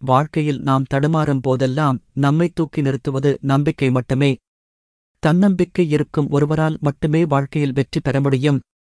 வாழ்க்கையில் நாம் தடுமாறும் போதெல்லாம் நம்மை தூக்கி நிறுத்துவது நம்பிக்கை மட்டுமே தன்னம்பிக்கை இருக்கும் ஒருவரால் மட்டுமே வாழ்க்கையில் வெற்றி பெற முடியும்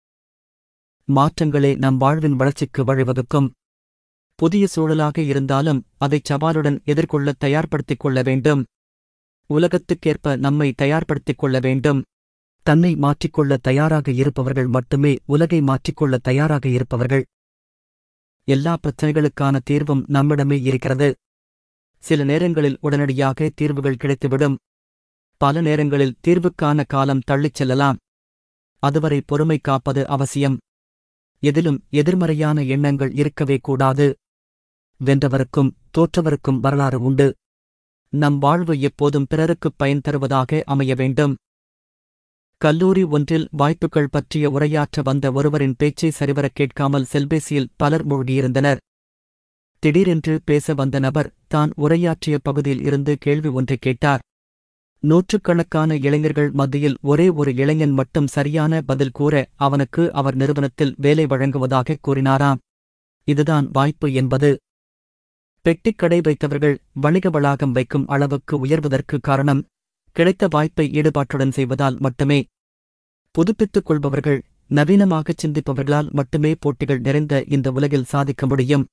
மாற்றங்களே நம் வாழ்வின் வளர்ச்சிக்கு வழிவகுக்கும் புதிய சூழலாக இருந்தாலும் அதை சவாலுடன் எதிர்கொள்ள தயார்படுத்திக் கொள்ள வேண்டும் உலகத்துக்கேற்ப நம்மை தயார்படுத்திக் கொள்ள வேண்டும் தன்னை மாற்றிக்கொள்ள தயாராக இருப்பவர்கள் மட்டுமே உலகை மாற்றிக்கொள்ள தயாராக இருப்பவர்கள் எல்லா பிரச்சனைகளுக்கான தீர்வும் நம்மிடமே இருக்கிறது சில நேரங்களில் உடனடியாக தீர்வுகள் கிடைத்துவிடும் பல நேரங்களில் தீர்வுக்கான காலம் தள்ளிச் செல்லலாம் அதுவரை பொறுமை காப்பது அவசியம் எதிலும் எதிர்மறையான எண்ணங்கள் இருக்கவே கூடாது வென்றவருக்கும் தோற்றவருக்கும் வரலாறு உண்டு நம் வாழ்வு எப்போதும் பிறருக்குப் பயன் தருவதாக அமைய வேண்டும் கல்லூரி ஒன்றில் வாய்ப்புகள் பற்றிய உரையாற்ற வந்த ஒருவரின் பேச்சை சரிவரக் கேட்காமல் செல்பேசியில் பலர் மூழ்கியிருந்தனர் திடீரென்று பேச வந்த நபர் தான் உரையாற்றிய பகுதியில் இருந்து கேள்வி ஒன்றை கேட்டார் நூற்றுக்கணக்கான இளைஞர்கள் மத்தியில் ஒரே ஒரு இளைஞன் மட்டும் சரியான பதில் கூற அவனுக்கு அவர் நிறுவனத்தில் வேலை வழங்குவதாக கூறினாராம் இதுதான் வாய்ப்பு என்பது பெட்டிக்கடை வைத்தவர்கள் வணிக வளாகம் வைக்கும் அளவுக்கு உயர்வதற்கு காரணம் கிடைத்த வாய்ப்பை ஈடுபாட்டுடன் செய்வதால் மட்டுமே புதுப்பித்துக் கொள்பவர்கள் நவீனமாகச் சிந்திப்பவர்களால் மட்டுமே போட்டிகள் நிறைந்த இந்த உலகில் சாதிக்க முடியும்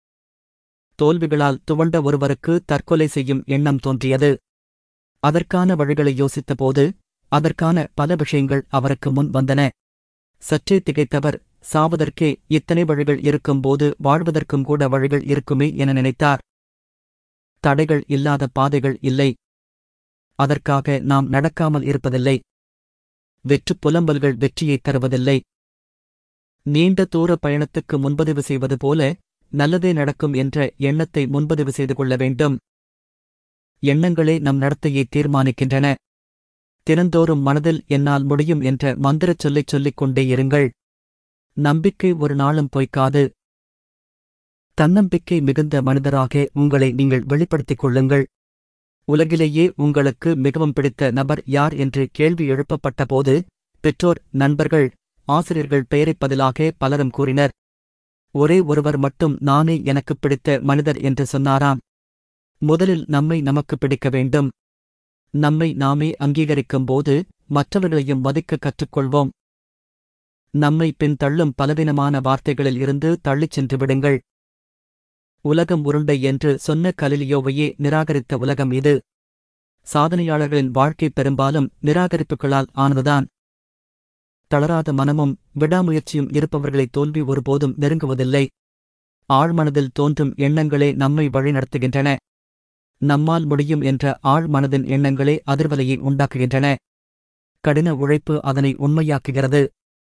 தோல்விகளால் துவண்ட ஒருவருக்கு தற்கொலை செய்யும் எண்ணம் தோன்றியது அதற்கான வழிகளை யோசித்தபோது அதற்கான பல விஷயங்கள் அவருக்கு முன் வந்தன சற்றே திகைத்தவர் சாவதற்கே இத்தனை வழிகள் இருக்கும்போது வாழ்வதற்கும் கூட வழிகள் இருக்குமே என நினைத்தார் தடைகள் இல்லாத பாதைகள் இல்லை அதற்காக நாம் நடக்காமல் இருப்பதில்லை வெற்றுப் புலம்பல்கள் வெற்றியைத் தருவதில்லை நீண்ட தூர பயணத்துக்கு முன்பதிவு செய்வது போல நல்லதே நடக்கும் என்ற எண்ணத்தை முன்பதிவு செய்து கொள்ள வேண்டும் எண்ணங்களே நம் நடத்தையை தீர்மானிக்கின்றன தினந்தோறும் மனதில் என்னால் முடியும் என்ற மந்திரச் சொல்லைச் சொல்லிக் கொண்டே இருங்கள் நம்பிக்கை ஒரு நாளும் பொய்க்காது தன்னம்பிக்கை மிகுந்த மனிதராக உங்களை நீங்கள் வெளிப்படுத்திக் கொள்ளுங்கள் உலகிலேயே உங்களுக்கு மிகவும் பிடித்த நபர் யார் என்று கேள்வி எழுப்பப்பட்டபோது பெற்றோர் நண்பர்கள் ஆசிரியர்கள் பெயரைப் பதிலாக பலரும் கூறினர் ஒரே ஒருவர் மட்டும் நானே எனக்குப் பிடித்த மனிதர் என்று சொன்னாராம் முதலில் நம்மை நமக்கு பிடிக்க வேண்டும் நம்மை நாமே அங்கீகரிக்கும்போது மற்றவர்களையும் மதிக்க கற்றுக்கொள்வோம் நம்மை பின் தள்ளும் பலவீனமான வார்த்தைகளில் இருந்து தள்ளிச் சென்று விடுங்கள் உலகம் உருண்டை என்று சொன்ன கலிலியோவையே நிராகரித்த உலகம் இது சாதனையாளர்களின் வாழ்க்கை பெரும்பாலும் நிராகரிப்புகளால் ஆனதுதான் தளராத மனமும் விடாமுயற்சியும் இருப்பவர்களை தோல்வி ஒருபோதும் நெருங்குவதில்லை ஆழ்மனதில் தோன்றும் எண்ணங்களே நம்மை வழிநடத்துகின்றன நம்மால் முடியும் என்ற ஆழ்மனதின் எண்ணங்களே அதிர்வலையை உண்டாக்குகின்றன கடின உழைப்பு அதனை உண்மையாக்குகிறது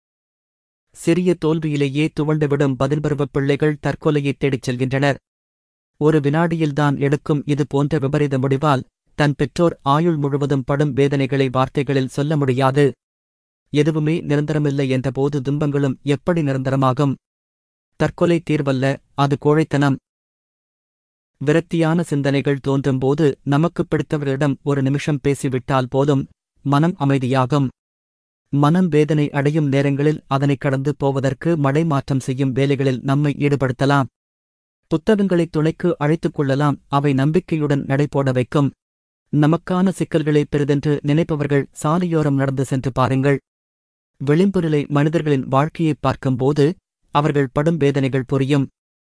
சிறிய தோல்வியிலேயே துவண்டுவிடும் பதில்பருவப் பிள்ளைகள் தற்கொலையைத் தேடிச் செல்கின்றனர் ஒரு வினாடியில்தான் எடுக்கும் இது போன்ற விபரீத முடிவால் தன் பெற்றோர் ஆயுள் முழுவதும் படும் வேதனைகளை வார்த்தைகளில் சொல்ல முடியாது எதுவுமே நிரந்தரமில்லை என்றபோது துன்பங்களும் எப்படி நிரந்தரமாகும் தற்கொலை தீர்வல்ல அது கோழைத்தனம் விரக்தியான சிந்தனைகள் தோன்றும்போது நமக்குப் பிடித்தவர்களிடம் ஒரு நிமிஷம் பேசிவிட்டால் போதும் மனம் அமைதியாகும் மனம் வேதனை அடையும் நேரங்களில் அதனைக் கடந்து போவதற்கு மடை மாற்றம் செய்யும் வேலைகளில் நம்மை ஈடுபடுத்தலாம் புத்தகங்களைத் துணைக்கு அழைத்துக் கொள்ளலாம் அவை நம்பிக்கையுடன் நடைபோட வைக்கும் நமக்கான சிக்கல்களை பெரிதென்று நினைப்பவர்கள் சாலையோரம் நடந்து சென்று பாருங்கள் விளிம்புநிலை மனிதர்களின் வாழ்க்கையைப் பார்க்கும்போது அவர்கள் படும் வேதனைகள் புரியும்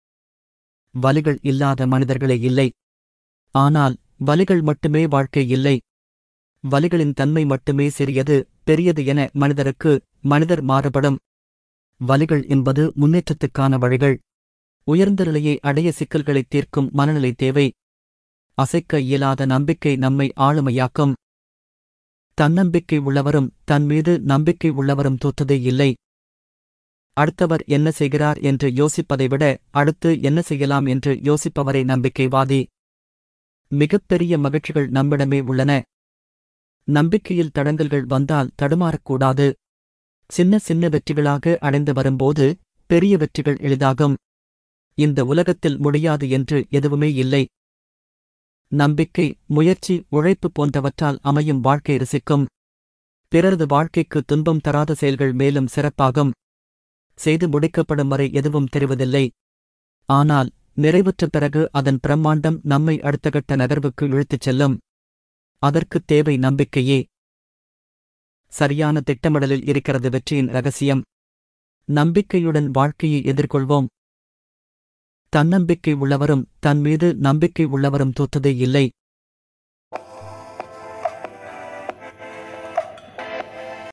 வலிகள் இல்லாத மனிதர்களே இல்லை ஆனால் வலிகள் மட்டுமே வாழ்க்கை இல்லை வலிகளின் தன்மை மட்டுமே சிறியது பெரியது என மனிதருக்கு மனிதர் மாறுபடும் வலிகள் என்பது முன்னேற்றத்துக்கான வழிகள் உயர்ந்த நிலையை அடைய சிக்கல்களைத் தீர்க்கும் மனநிலை தேவை அசைக்க இயலாத நம்பிக்கை நம்மை ஆளுமையாக்கும் தன்னம்பிக்கை உள்ளவரும் தன் மீது நம்பிக்கை உள்ளவரும் தோற்றதே இல்லை அடுத்தவர் என்ன செய்கிறார் என்று யோசிப்பதை விட அடுத்து என்ன செய்யலாம் என்று யோசிப்பவரே நம்பிக்கைவாதி மிகப்பெரிய மகிழ்ச்சிகள் நம்மிடமே உள்ளன நம்பிக்கையில் தடங்கல்கள் வந்தால் தடுமாறக்கூடாது சின்ன சின்ன வெற்றிகளாக அடைந்து வரும்போது பெரிய வெற்றிகள் எளிதாகும் இந்த உலகத்தில் முடியாது என்று எதுவுமே இல்லை நம்பிக்கை முயற்சி உழைப்பு போன்றவற்றால் அமையும் வாழ்க்கை ருசிக்கும் பிறரது வாழ்க்கைக்கு துன்பம் தராத செயல்கள் மேலும் சிறப்பாகும் செய்து முடிக்கப்படும் வரை எதுவும் தெரிவதில்லை ஆனால் நிறைவுற்ற பிறகு அதன் பிரம்மாண்டம் நம்மை அடுத்த கட்ட நகர்வுக்கு இழுத்துச் செல்லும் அதற்குத் தேவை நம்பிக்கையே சரியான திட்டமிடலில் இருக்கிறது வெற்றியின் ரகசியம் நம்பிக்கையுடன் வாழ்க்கையை எதிர்கொள்வோம் தன்னம்பிக்கை உள்ளவரும் தன் மீது நம்பிக்கை உள்ளவரும் தோத்ததே இல்லை